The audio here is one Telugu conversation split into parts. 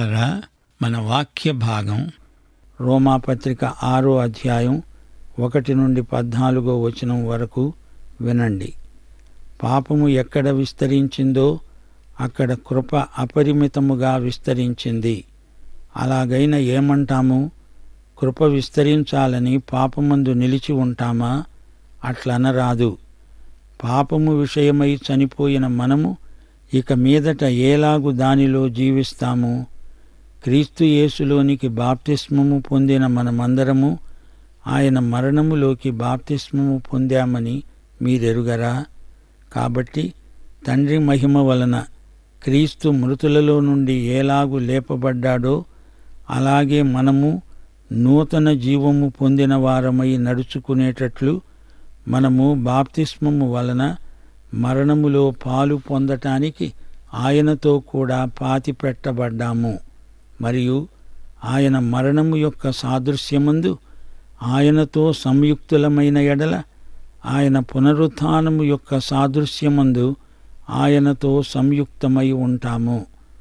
ప్రియులారా మన వాక్య భాగం రోమాపత్రిక ఆరో అధ్యాయం ఒకటి నుండి పద్నాలుగో వచనం వరకు వినండి పాపము ఎక్కడ విస్తరించిందో అక్కడ కృప అపరిమితముగా విస్తరించింది అలాగైనా ఏమంటాము కృప విస్తరించాలని పాపమందు నిలిచి ఉంటామా అట్లనరాదు పాపము విషయమై చనిపోయిన మనము ఇక మీదట ఏలాగు దానిలో జీవిస్తాము క్రీస్తు యేసులోనికి బాప్తిస్మము పొందిన మనమందరము ఆయన మరణములోకి బాప్తిస్మము పొందామని మీరెరుగరా కాబట్టి తండ్రి మహిమ వలన క్రీస్తు మృతులలో నుండి ఏలాగు లేపబడ్డాడో అలాగే మనము నూతన జీవము పొందిన వారమై నడుచుకునేటట్లు మనము బాప్తిస్మము వలన మరణములో పాలు పొందటానికి ఆయనతో కూడా పాతి పెట్టబడ్డాము మరియు ఆయన మరణము యొక్క సాదృశ్యమందు ఆయనతో సంయుక్తులమైన ఎడల ఆయన పునరుత్థానము యొక్క సాదృశ్యమందు ఆయనతో సంయుక్తమై ఉంటాము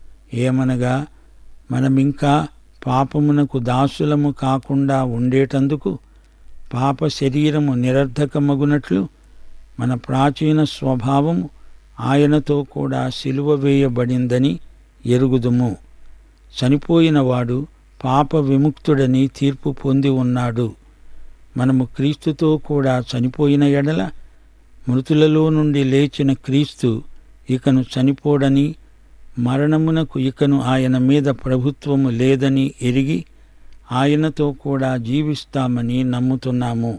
ఏమనగా మనమింకా పాపమునకు దాసులము కాకుండా ఉండేటందుకు పాప శరీరము నిరర్ధకమగునట్లు మన ప్రాచీన స్వభావము ఆయనతో కూడా సిలువ వేయబడిందని ఎరుగుదుము చనిపోయినవాడు పాప విముక్తుడని తీర్పు పొంది ఉన్నాడు మనము క్రీస్తుతో కూడా చనిపోయిన ఎడల మృతులలో నుండి లేచిన క్రీస్తు ఇకను చనిపోడని మరణమునకు ఇకను ఆయన మీద ప్రభుత్వము లేదని ఎరిగి ఆయనతో కూడా జీవిస్తామని నమ్ముతున్నాము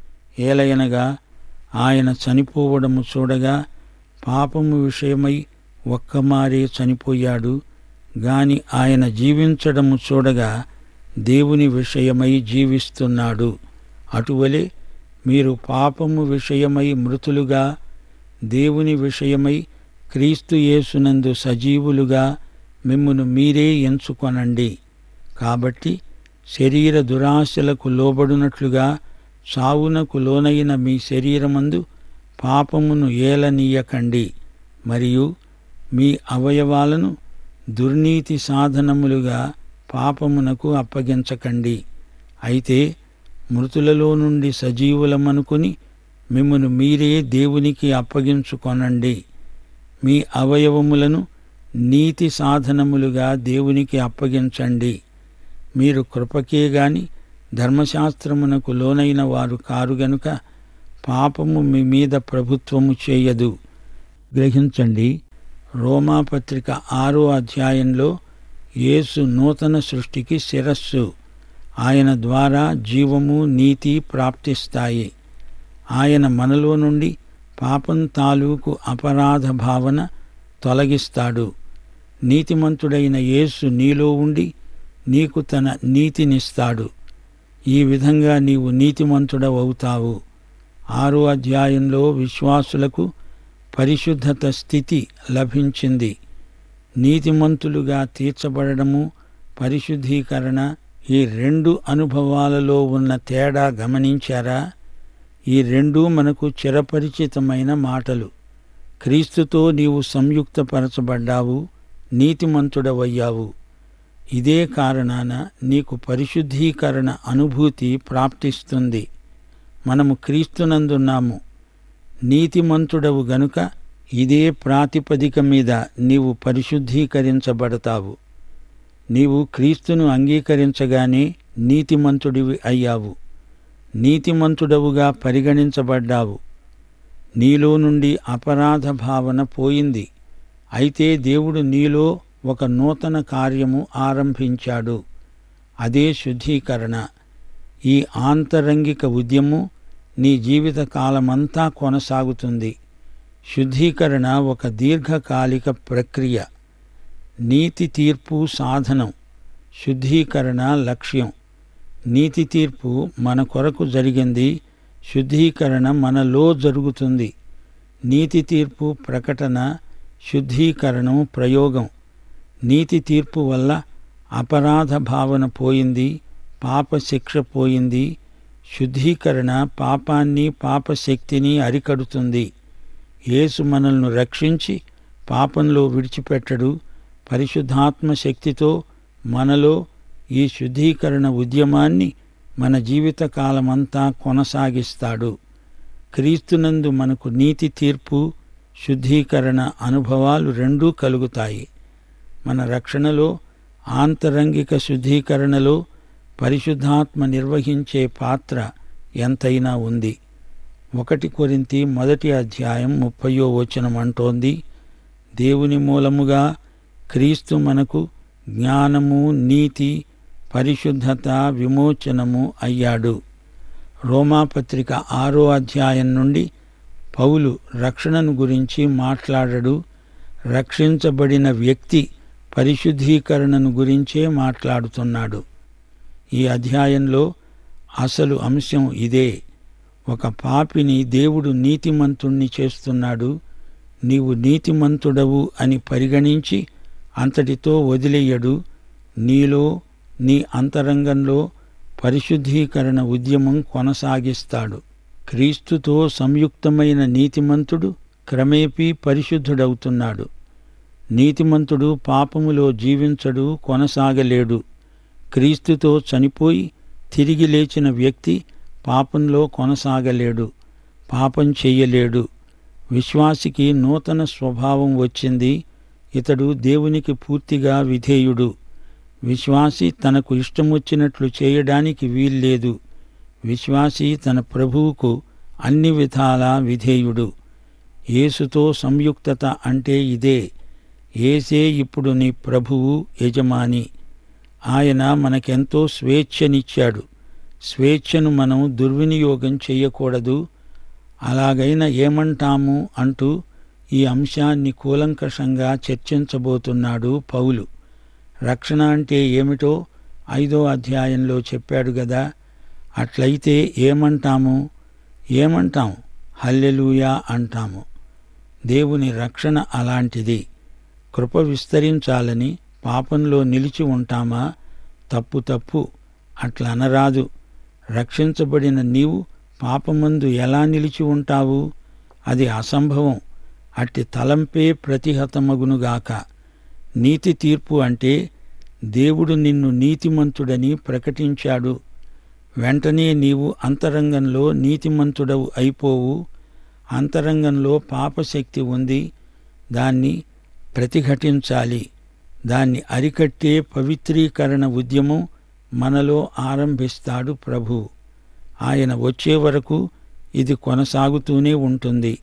ఏలయనగా ఆయన చనిపోవడము చూడగా పాపము విషయమై ఒక్కమారే చనిపోయాడు గాని ఆయన జీవించడము చూడగా దేవుని విషయమై జీవిస్తున్నాడు అటువలే మీరు పాపము విషయమై మృతులుగా దేవుని విషయమై క్రీస్తు యేసునందు సజీవులుగా మిమ్మును మీరే ఎంచుకొనండి కాబట్టి శరీర దురాశలకు లోబడునట్లుగా చావునకు లోనైన మీ శరీరమందు పాపమును ఏలనీయకండి మరియు మీ అవయవాలను దుర్నీతి సాధనములుగా పాపమునకు అప్పగించకండి అయితే మృతులలో నుండి సజీవులమనుకుని మిమ్మను మీరే దేవునికి అప్పగించుకొనండి మీ అవయవములను నీతి సాధనములుగా దేవునికి అప్పగించండి మీరు కృపకే గాని ధర్మశాస్త్రమునకు లోనైన వారు కారు గనుక పాపము మీ మీద ప్రభుత్వము చేయదు గ్రహించండి రోమాపత్రిక ఆరో అధ్యాయంలో యేసు నూతన సృష్టికి శిరస్సు ఆయన ద్వారా జీవము నీతి ప్రాప్తిస్తాయి ఆయన మనలో నుండి పాపం తాలూకు అపరాధ భావన తొలగిస్తాడు నీతిమంతుడైన యేసు నీలో ఉండి నీకు తన నీతినిస్తాడు ఈ విధంగా నీవు నీతిమంతుడవవుతావు ఆరో అధ్యాయంలో విశ్వాసులకు పరిశుద్ధత స్థితి లభించింది నీతిమంతులుగా తీర్చబడము పరిశుద్ధీకరణ ఈ రెండు అనుభవాలలో ఉన్న తేడా గమనించారా ఈ రెండూ మనకు చిరపరిచితమైన మాటలు క్రీస్తుతో నీవు సంయుక్తపరచబడ్డావు నీతిమంతుడవయ్యావు ఇదే కారణాన నీకు పరిశుద్ధీకరణ అనుభూతి ప్రాప్తిస్తుంది మనము క్రీస్తునందున్నాము నీతిమంతుడవు గనుక ఇదే ప్రాతిపదిక మీద నీవు పరిశుద్ధీకరించబడతావు నీవు క్రీస్తును అంగీకరించగానే నీతిమంతుడివి అయ్యావు నీతిమంతుడవుగా పరిగణించబడ్డావు నీలో నుండి అపరాధ భావన పోయింది అయితే దేవుడు నీలో ఒక నూతన కార్యము ఆరంభించాడు అదే శుద్ధీకరణ ఈ ఆంతరంగిక ఉద్యము నీ జీవిత కాలమంతా కొనసాగుతుంది శుద్ధీకరణ ఒక దీర్ఘకాలిక ప్రక్రియ నీతి తీర్పు సాధనం శుద్ధీకరణ లక్ష్యం నీతి తీర్పు మన కొరకు జరిగింది శుద్ధీకరణ మనలో జరుగుతుంది నీతి తీర్పు ప్రకటన శుద్ధీకరణం ప్రయోగం నీతి తీర్పు వల్ల అపరాధ భావన పోయింది పాప శిక్ష పోయింది శుద్ధీకరణ పాపాన్ని పాపశక్తిని అరికడుతుంది యేసు మనల్ని రక్షించి పాపంలో విడిచిపెట్టడు పరిశుద్ధాత్మ శక్తితో మనలో ఈ శుద్ధీకరణ ఉద్యమాన్ని మన జీవితకాలమంతా కొనసాగిస్తాడు క్రీస్తునందు మనకు నీతి తీర్పు శుద్ధీకరణ అనుభవాలు రెండూ కలుగుతాయి మన రక్షణలో ఆంతరంగిక శుద్ధీకరణలో పరిశుద్ధాత్మ నిర్వహించే పాత్ర ఎంతైనా ఉంది ఒకటి కొరింతి మొదటి అధ్యాయం ముప్పయో వచనం అంటోంది దేవుని మూలముగా క్రీస్తు మనకు జ్ఞానము నీతి పరిశుద్ధత విమోచనము అయ్యాడు రోమాపత్రిక ఆరో అధ్యాయం నుండి పౌలు రక్షణను గురించి మాట్లాడడు రక్షించబడిన వ్యక్తి పరిశుద్ధీకరణను గురించే మాట్లాడుతున్నాడు ఈ అధ్యాయంలో అసలు అంశం ఇదే ఒక పాపిని దేవుడు నీతిమంతుణ్ణి చేస్తున్నాడు నీవు నీతిమంతుడవు అని పరిగణించి అంతటితో వదిలేయడు నీలో నీ అంతరంగంలో పరిశుద్ధీకరణ ఉద్యమం కొనసాగిస్తాడు క్రీస్తుతో సంయుక్తమైన నీతిమంతుడు క్రమేపీ పరిశుద్ధుడవుతున్నాడు నీతిమంతుడు పాపములో జీవించడు కొనసాగలేడు క్రీస్తుతో చనిపోయి తిరిగి లేచిన వ్యక్తి పాపంలో కొనసాగలేడు పాపం చెయ్యలేడు విశ్వాసికి నూతన స్వభావం వచ్చింది ఇతడు దేవునికి పూర్తిగా విధేయుడు విశ్వాసి తనకు ఇష్టమొచ్చినట్లు చేయడానికి వీల్లేదు విశ్వాసి తన ప్రభువుకు అన్ని విధాలా విధేయుడు యేసుతో సంయుక్తత అంటే ఇదే ఏసే ఇప్పుడు నీ ప్రభువు యజమాని ఆయన మనకెంతో స్వేచ్ఛనిచ్చాడు స్వేచ్ఛను మనం దుర్వినియోగం చెయ్యకూడదు అలాగైనా ఏమంటాము అంటూ ఈ అంశాన్ని కూలంకషంగా చర్చించబోతున్నాడు పౌలు రక్షణ అంటే ఏమిటో ఐదో అధ్యాయంలో చెప్పాడు గదా అట్లయితే ఏమంటాము ఏమంటాం హల్లెలూయా అంటాము దేవుని రక్షణ అలాంటిది కృప విస్తరించాలని పాపంలో నిలిచి ఉంటామా తప్పు తప్పు అట్లా అనరాదు రక్షించబడిన నీవు పాపమందు ఎలా నిలిచి ఉంటావు అది అసంభవం అట్టి తలంపే ప్రతిహతమగునుగాక నీతి తీర్పు అంటే దేవుడు నిన్ను నీతిమంతుడని ప్రకటించాడు వెంటనే నీవు అంతరంగంలో నీతిమంతుడవు అయిపోవు అంతరంగంలో పాపశక్తి ఉంది దాన్ని ప్రతిఘటించాలి దాన్ని అరికట్టే పవిత్రీకరణ ఉద్యమం మనలో ఆరంభిస్తాడు ప్రభు ఆయన వచ్చే వరకు ఇది కొనసాగుతూనే ఉంటుంది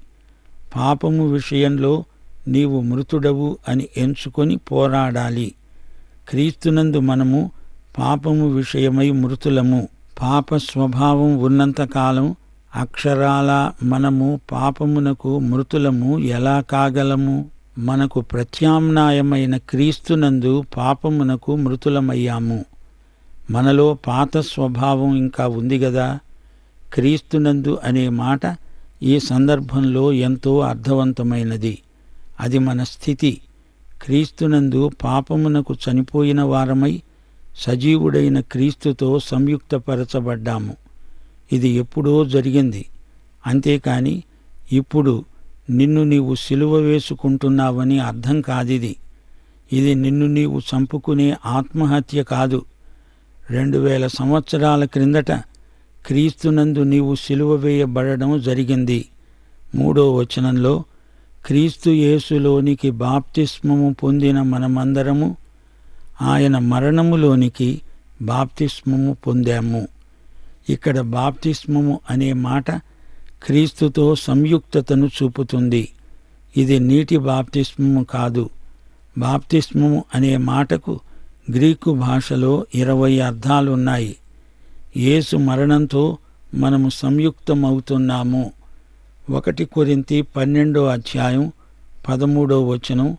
పాపము విషయంలో నీవు మృతుడవు అని ఎంచుకొని పోరాడాలి క్రీస్తునందు మనము పాపము విషయమై మృతులము పాప స్వభావం ఉన్నంతకాలం అక్షరాల మనము పాపమునకు మృతులము ఎలా కాగలము మనకు ప్రత్యామ్నాయమైన క్రీస్తునందు పాపమునకు మృతులమయ్యాము మనలో పాత స్వభావం ఇంకా ఉంది గదా క్రీస్తునందు అనే మాట ఈ సందర్భంలో ఎంతో అర్థవంతమైనది అది మన స్థితి క్రీస్తునందు పాపమునకు చనిపోయిన వారమై సజీవుడైన క్రీస్తుతో సంయుక్తపరచబడ్డాము ఇది ఎప్పుడో జరిగింది అంతేకాని ఇప్పుడు నిన్ను నీవు సిలువ వేసుకుంటున్నావని అర్థం కాదిది ఇది నిన్ను నీవు చంపుకునే ఆత్మహత్య కాదు రెండు వేల సంవత్సరాల క్రిందట క్రీస్తునందు నీవు సిలువ వేయబడడం జరిగింది మూడో వచనంలో క్రీస్తు యేసులోనికి బాప్తిస్మము పొందిన మనమందరము ఆయన మరణములోనికి బాప్తిస్మము పొందాము ఇక్కడ బాప్తిస్మము అనే మాట క్రీస్తుతో సంయుక్తతను చూపుతుంది ఇది నీటి బాప్తిస్మము కాదు బాప్తిస్మము అనే మాటకు గ్రీకు భాషలో ఇరవై అర్థాలున్నాయి యేసు మరణంతో మనము సంయుక్తమవుతున్నాము ఒకటి కొరింతి పన్నెండో అధ్యాయం పదమూడో వచనం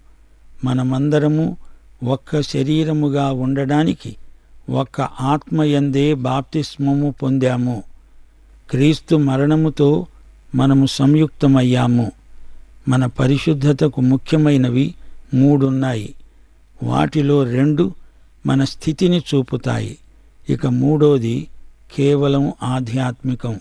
మనమందరము ఒక్క శరీరముగా ఉండడానికి ఒక్క ఆత్మయందే బాప్తిస్మము పొందాము క్రీస్తు మరణముతో మనము సంయుక్తమయ్యాము మన పరిశుద్ధతకు ముఖ్యమైనవి మూడున్నాయి వాటిలో రెండు మన స్థితిని చూపుతాయి ఇక మూడోది కేవలం ఆధ్యాత్మికం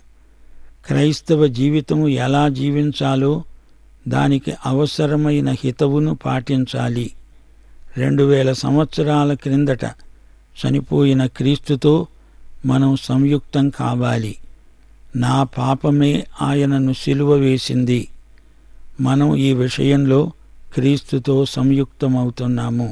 క్రైస్తవ జీవితం ఎలా జీవించాలో దానికి అవసరమైన హితవును పాటించాలి రెండు వేల సంవత్సరాల క్రిందట చనిపోయిన క్రీస్తుతో మనం సంయుక్తం కావాలి నా పాపమే ఆయనను సిలువ వేసింది మనం ఈ విషయంలో క్రీస్తుతో సంయుక్తమవుతున్నాము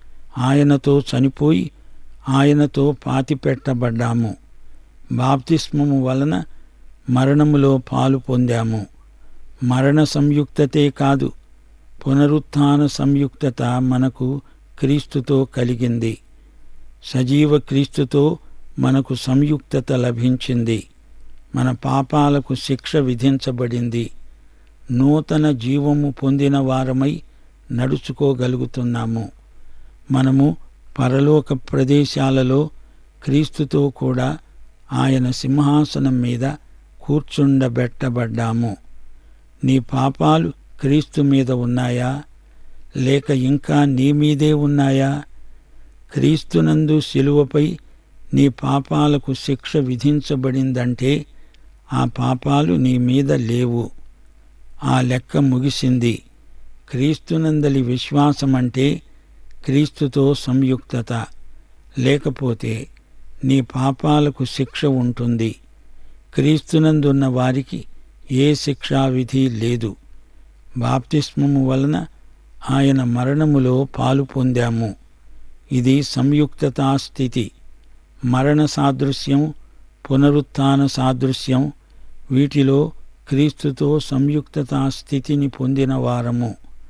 ఆయనతో చనిపోయి ఆయనతో పాతిపెట్టబడ్డాము బాప్తిస్మము వలన మరణములో పాలు పొందాము మరణ సంయుక్తతే కాదు పునరుత్థాన సంయుక్తత మనకు క్రీస్తుతో కలిగింది సజీవ క్రీస్తుతో మనకు సంయుక్తత లభించింది మన పాపాలకు శిక్ష విధించబడింది నూతన జీవము పొందిన వారమై నడుచుకోగలుగుతున్నాము మనము పరలోక ప్రదేశాలలో క్రీస్తుతో కూడా ఆయన సింహాసనం మీద కూర్చుండబెట్టబడ్డాము నీ పాపాలు క్రీస్తు మీద ఉన్నాయా లేక ఇంకా నీ మీదే ఉన్నాయా క్రీస్తునందు శిలువపై నీ పాపాలకు శిక్ష విధించబడిందంటే ఆ పాపాలు నీ మీద లేవు ఆ లెక్క ముగిసింది క్రీస్తునందలి విశ్వాసమంటే క్రీస్తుతో సంయుక్తత లేకపోతే నీ పాపాలకు శిక్ష ఉంటుంది క్రీస్తునందున్న వారికి ఏ శిక్షా విధి లేదు బాప్తిస్మము వలన ఆయన మరణములో పాలు పొందాము ఇది సంయుక్తతా స్థితి మరణ సాదృశ్యం పునరుత్థాన సాదృశ్యం వీటిలో క్రీస్తుతో సంయుక్తతా స్థితిని పొందిన వారము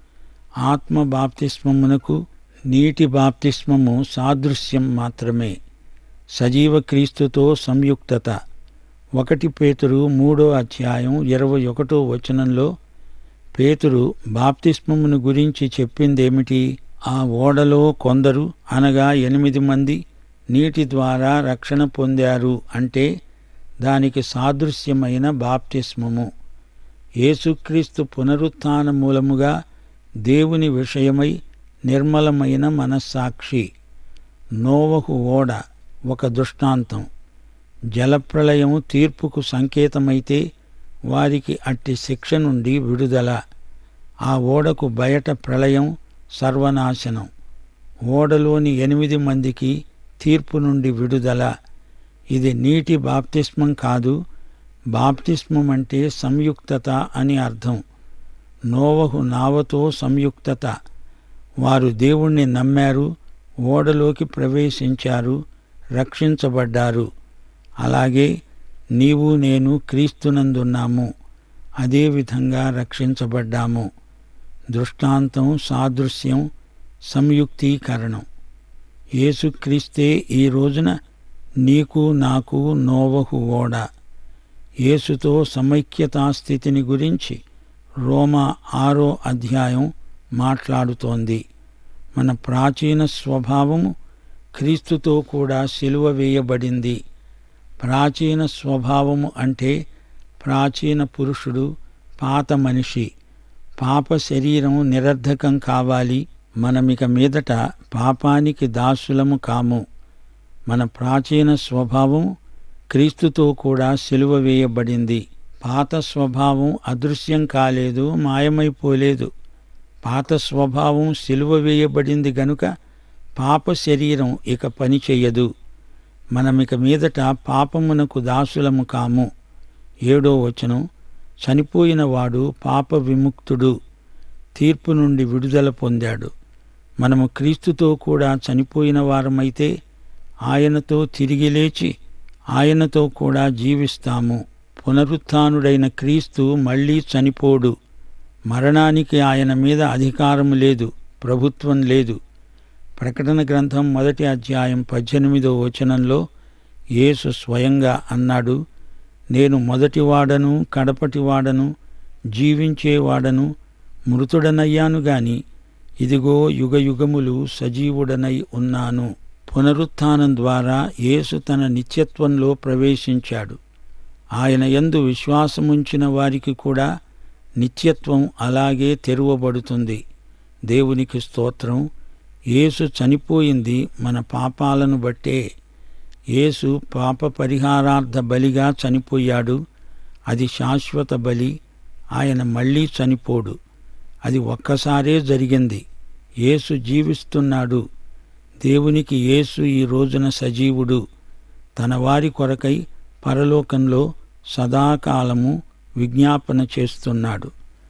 ఆత్మ బాప్తిస్మమునకు నీటి బాప్తిస్మము సాదృశ్యం మాత్రమే సజీవ క్రీస్తుతో సంయుక్తత ఒకటి పేతురు మూడో అధ్యాయం ఇరవై ఒకటో వచనంలో పేతురు బాప్తిస్మమును గురించి చెప్పిందేమిటి ఆ ఓడలో కొందరు అనగా ఎనిమిది మంది నీటి ద్వారా రక్షణ పొందారు అంటే దానికి సాదృశ్యమైన బాప్తిస్మము యేసుక్రీస్తు పునరుత్థాన మూలముగా దేవుని విషయమై నిర్మలమైన మనస్సాక్షి నోవహు ఓడ ఒక దృష్టాంతం జలప్రళయం తీర్పుకు సంకేతమైతే వారికి అట్టి శిక్ష నుండి విడుదల ఆ ఓడకు బయట ప్రళయం సర్వనాశనం ఓడలోని ఎనిమిది మందికి తీర్పు నుండి విడుదల ఇది నీటి బాప్తిస్మం కాదు బాప్తిస్మం అంటే సంయుక్తత అని అర్థం నోవహు నావతో సంయుక్తత వారు దేవుణ్ణి నమ్మారు ఓడలోకి ప్రవేశించారు రక్షించబడ్డారు అలాగే నీవు నేను క్రీస్తునందున్నాము అదేవిధంగా రక్షించబడ్డాము దృష్టాంతం సాదృశ్యం సంయుక్తీకరణం యేసుక్రీస్తే ఈ రోజున నీకు నాకు నోవహు ఓడ యేసుతో సమైక్యతా స్థితిని గురించి రోమా ఆరో అధ్యాయం మాట్లాడుతోంది మన ప్రాచీన స్వభావము క్రీస్తుతో కూడా సిలువ వేయబడింది ప్రాచీన స్వభావము అంటే ప్రాచీన పురుషుడు పాత మనిషి పాప శరీరం నిరర్ధకం కావాలి మనమిక మీదట పాపానికి దాసులము కాము మన ప్రాచీన స్వభావం క్రీస్తుతో కూడా సిలువ వేయబడింది పాత స్వభావం అదృశ్యం కాలేదు మాయమైపోలేదు పాత స్వభావం సిలువ వేయబడింది గనుక పాప శరీరం ఇక పని చెయ్యదు మనమిక మీదట పాపమునకు దాసులము కాము ఏడో వచనం చనిపోయిన వాడు పాప విముక్తుడు తీర్పు నుండి విడుదల పొందాడు మనము క్రీస్తుతో కూడా చనిపోయిన వారమైతే ఆయనతో తిరిగి లేచి ఆయనతో కూడా జీవిస్తాము పునరుత్థానుడైన క్రీస్తు మళ్లీ చనిపోడు మరణానికి ఆయన మీద అధికారం లేదు ప్రభుత్వం లేదు ప్రకటన గ్రంథం మొదటి అధ్యాయం పద్దెనిమిదో వచనంలో యేసు స్వయంగా అన్నాడు నేను మొదటివాడను కడపటివాడను జీవించేవాడను మృతుడనయ్యాను గాని ఇదిగో యుగయుగములు సజీవుడనై ఉన్నాను పునరుత్థానం ద్వారా యేసు తన నిత్యత్వంలో ప్రవేశించాడు ఆయన యందు విశ్వాసముంచిన వారికి కూడా నిత్యత్వం అలాగే తెరువబడుతుంది దేవునికి స్తోత్రం యేసు చనిపోయింది మన పాపాలను బట్టే యేసు పాప పరిహారార్థ బలిగా చనిపోయాడు అది శాశ్వత బలి ఆయన మళ్ళీ చనిపోడు అది ఒక్కసారే జరిగింది యేసు జీవిస్తున్నాడు దేవునికి యేసు ఈ రోజున సజీవుడు తన వారి కొరకై పరలోకంలో సదాకాలము విజ్ఞాపన చేస్తున్నాడు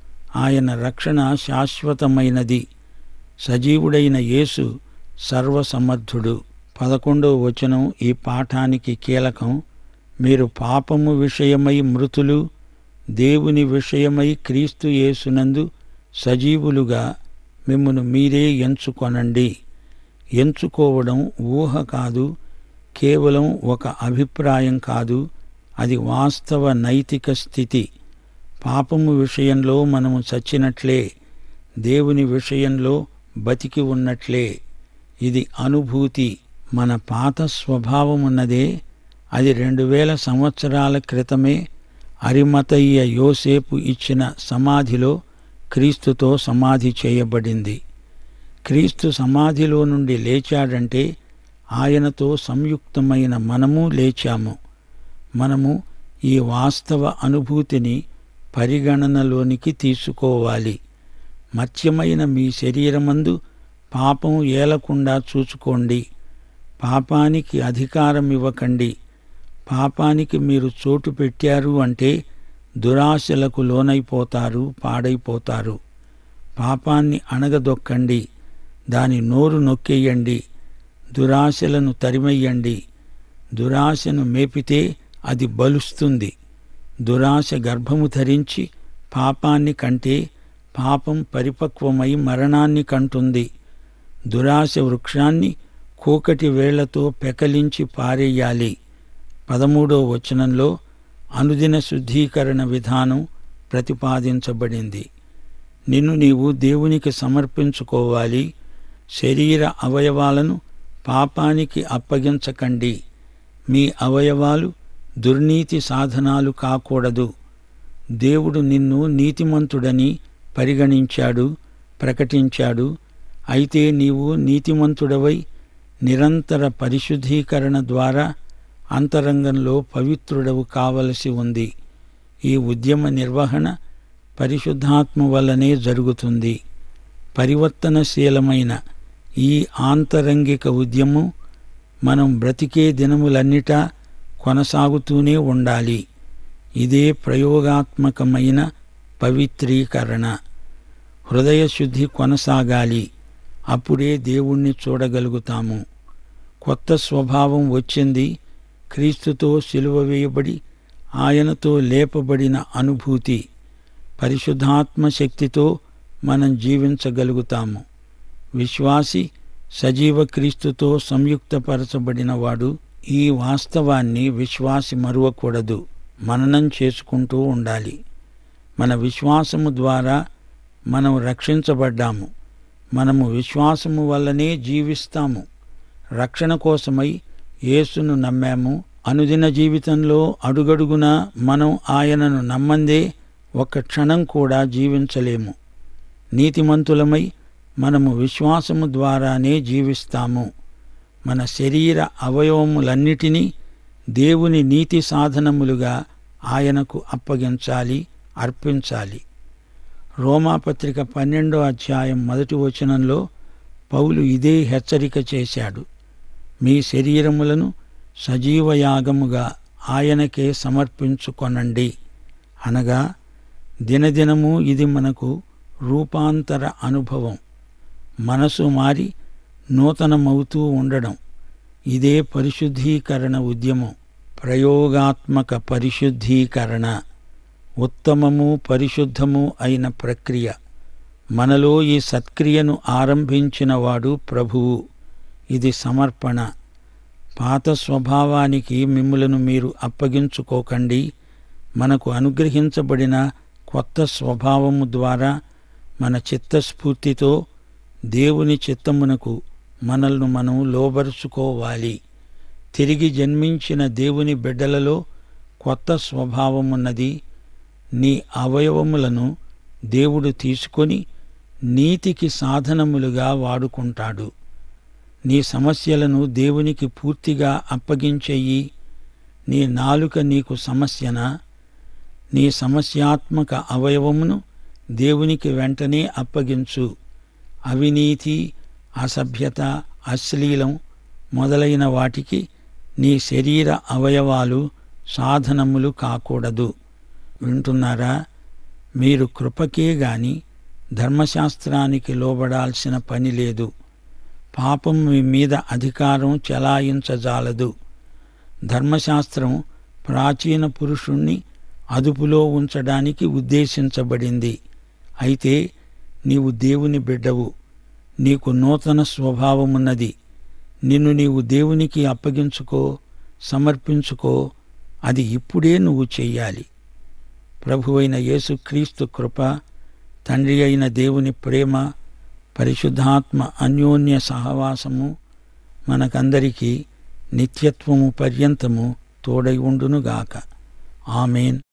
ఆయన రక్షణ శాశ్వతమైనది సజీవుడైన యేసు సర్వసమర్థుడు పదకొండవ వచనం ఈ పాఠానికి కీలకం మీరు పాపము విషయమై మృతులు దేవుని విషయమై క్రీస్తు యేసునందు సజీవులుగా మిమ్మను మీరే ఎంచుకొనండి ఎంచుకోవడం ఊహ కాదు కేవలం ఒక అభిప్రాయం కాదు అది వాస్తవ నైతిక స్థితి పాపము విషయంలో మనము చచ్చినట్లే దేవుని విషయంలో బతికి ఉన్నట్లే ఇది అనుభూతి మన పాత స్వభావమున్నదే అది రెండు వేల సంవత్సరాల క్రితమే అరిమతయ్య యోసేపు ఇచ్చిన సమాధిలో క్రీస్తుతో సమాధి చేయబడింది క్రీస్తు సమాధిలో నుండి లేచాడంటే ఆయనతో సంయుక్తమైన మనము లేచాము మనము ఈ వాస్తవ అనుభూతిని పరిగణనలోనికి తీసుకోవాలి మత్యమైన మీ శరీరమందు పాపం ఏలకుండా చూచుకోండి పాపానికి అధికారం ఇవ్వకండి పాపానికి మీరు చోటు పెట్టారు అంటే దురాశలకు లోనైపోతారు పాడైపోతారు పాపాన్ని అణగదొక్కండి దాని నోరు నొక్కేయండి దురాశలను తరిమెయ్యండి దురాశను మేపితే అది బలుస్తుంది దురాశ గర్భము ధరించి పాపాన్ని కంటే పాపం పరిపక్వమై మరణాన్ని కంటుంది దురాశ వృక్షాన్ని కూకటి వేళ్లతో పెకలించి పారేయాలి పదమూడో వచనంలో అనుదిన శుద్ధీకరణ విధానం ప్రతిపాదించబడింది నిన్ను నీవు దేవునికి సమర్పించుకోవాలి శరీర అవయవాలను పాపానికి అప్పగించకండి మీ అవయవాలు దుర్నీతి సాధనాలు కాకూడదు దేవుడు నిన్ను నీతిమంతుడని పరిగణించాడు ప్రకటించాడు అయితే నీవు నీతిమంతుడవై నిరంతర పరిశుద్ధీకరణ ద్వారా అంతరంగంలో పవిత్రుడవు కావలసి ఉంది ఈ ఉద్యమ నిర్వహణ పరిశుద్ధాత్మ వల్లనే జరుగుతుంది పరివర్తనశీలమైన ఈ ఆంతరంగిక ఉద్యమం మనం బ్రతికే దినములన్నిటా కొనసాగుతూనే ఉండాలి ఇదే ప్రయోగాత్మకమైన పవిత్రీకరణ హృదయ శుద్ధి కొనసాగాలి అప్పుడే దేవుణ్ణి చూడగలుగుతాము కొత్త స్వభావం వచ్చింది క్రీస్తుతో సిలువ వేయబడి ఆయనతో లేపబడిన అనుభూతి పరిశుద్ధాత్మ శక్తితో మనం జీవించగలుగుతాము విశ్వాసి సజీవ క్రీస్తుతో సంయుక్తపరచబడినవాడు ఈ వాస్తవాన్ని విశ్వాసి మరువకూడదు మననం చేసుకుంటూ ఉండాలి మన విశ్వాసము ద్వారా మనం రక్షించబడ్డాము మనము విశ్వాసము వల్లనే జీవిస్తాము రక్షణ కోసమై యేసును నమ్మాము అనుదిన జీవితంలో అడుగడుగున మనం ఆయనను నమ్మందే ఒక్క క్షణం కూడా జీవించలేము నీతిమంతులమై మనము విశ్వాసము ద్వారానే జీవిస్తాము మన శరీర అవయవములన్నిటినీ దేవుని నీతి సాధనములుగా ఆయనకు అప్పగించాలి అర్పించాలి రోమాపత్రిక పన్నెండో అధ్యాయం మొదటి వచనంలో పౌలు ఇదే హెచ్చరిక చేశాడు మీ శరీరములను సజీవయాగముగా ఆయనకే సమర్పించుకొనండి అనగా దినదినము ఇది మనకు రూపాంతర అనుభవం మనసు మారి నూతనమవుతూ ఉండడం ఇదే పరిశుద్ధీకరణ ఉద్యమం ప్రయోగాత్మక పరిశుద్ధీకరణ ఉత్తమము పరిశుద్ధము అయిన ప్రక్రియ మనలో ఈ సత్క్రియను ఆరంభించినవాడు ప్రభువు ఇది సమర్పణ పాత స్వభావానికి మిమ్ములను మీరు అప్పగించుకోకండి మనకు అనుగ్రహించబడిన కొత్త స్వభావము ద్వారా మన చిత్తస్ఫూర్తితో దేవుని చిత్తమునకు మనల్ని మనం లోబరుచుకోవాలి తిరిగి జన్మించిన దేవుని బిడ్డలలో కొత్త స్వభావమున్నది నీ అవయవములను దేవుడు తీసుకొని నీతికి సాధనములుగా వాడుకుంటాడు నీ సమస్యలను దేవునికి పూర్తిగా అప్పగించెయ్యి నీ నాలుక నీకు సమస్యనా నీ సమస్యాత్మక అవయవమును దేవునికి వెంటనే అప్పగించు అవినీతి అసభ్యత అశ్లీలం మొదలైన వాటికి నీ శరీర అవయవాలు సాధనములు కాకూడదు వింటున్నారా మీరు కృపకే గాని ధర్మశాస్త్రానికి లోబడాల్సిన పని లేదు పాపం మీ మీద అధికారం చెలాయించజాలదు ధర్మశాస్త్రం ప్రాచీన పురుషుణ్ణి అదుపులో ఉంచడానికి ఉద్దేశించబడింది అయితే నీవు దేవుని బిడ్డవు నీకు నూతన స్వభావమున్నది నిన్ను నీవు దేవునికి అప్పగించుకో సమర్పించుకో అది ఇప్పుడే నువ్వు చెయ్యాలి ప్రభువైన యేసుక్రీస్తు కృప తండ్రి అయిన దేవుని ప్రేమ పరిశుద్ధాత్మ అన్యోన్య సహవాసము మనకందరికీ నిత్యత్వము పర్యంతము తోడై ఉండునుగాక ఆమెన్